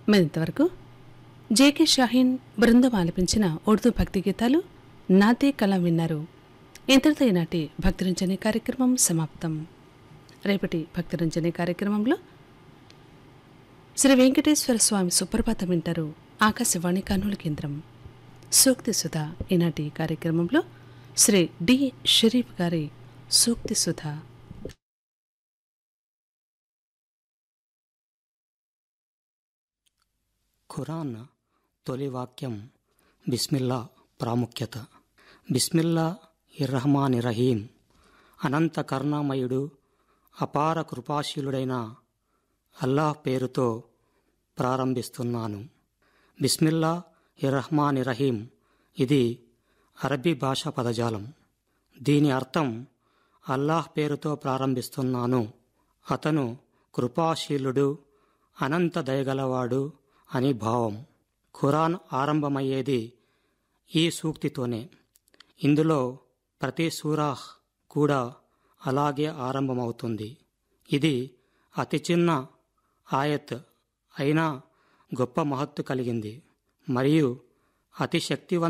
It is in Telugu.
మరింతవరకు జేకే షాహీన్ బృందం ఆలపించిన ఉర్దూ భక్తి గీతాలు నాతే కలం విన్నారు ఇంతటితో ఈనాటి భక్తిరంజని కార్యక్రమం సమాప్తం రేపటి భక్తిరంజని కార్యక్రమంలో శ్రీ వెంకటేశ్వర స్వామి సుప్రభాతం వింటారు ఆకాశవాణి కర్నూలు కేంద్రం సూక్తి సుధ ఈనాటి కార్యక్రమంలో శ్రీ డి షరీఫ్ గారి సూక్తి సుధ ఖురాన్ తొలి వాక్యం బిస్మిల్లా ప్రాముఖ్యత బిస్మిల్లా ఇర్రహమాన్ రహీం అనంత కరుణామయుడు అపార కృపాశీలుడైన అల్లాహ్ పేరుతో ప్రారంభిస్తున్నాను బిస్మిల్లా ఇర్రహమాన్ రహీం ఇది అరబీ భాషా పదజాలం దీని అర్థం అల్లాహ్ పేరుతో ప్రారంభిస్తున్నాను అతను కృపాశీలుడు అనంత దయగలవాడు అని భావం ఖురాన్ ఆరంభమయ్యేది ఈ సూక్తితోనే ఇందులో ప్రతి సూరాహ్ కూడా అలాగే ఆరంభమవుతుంది ఇది అతి చిన్న ఆయత్ అయినా గొప్ప మహత్తు కలిగింది మరియు అతి శక్తివంత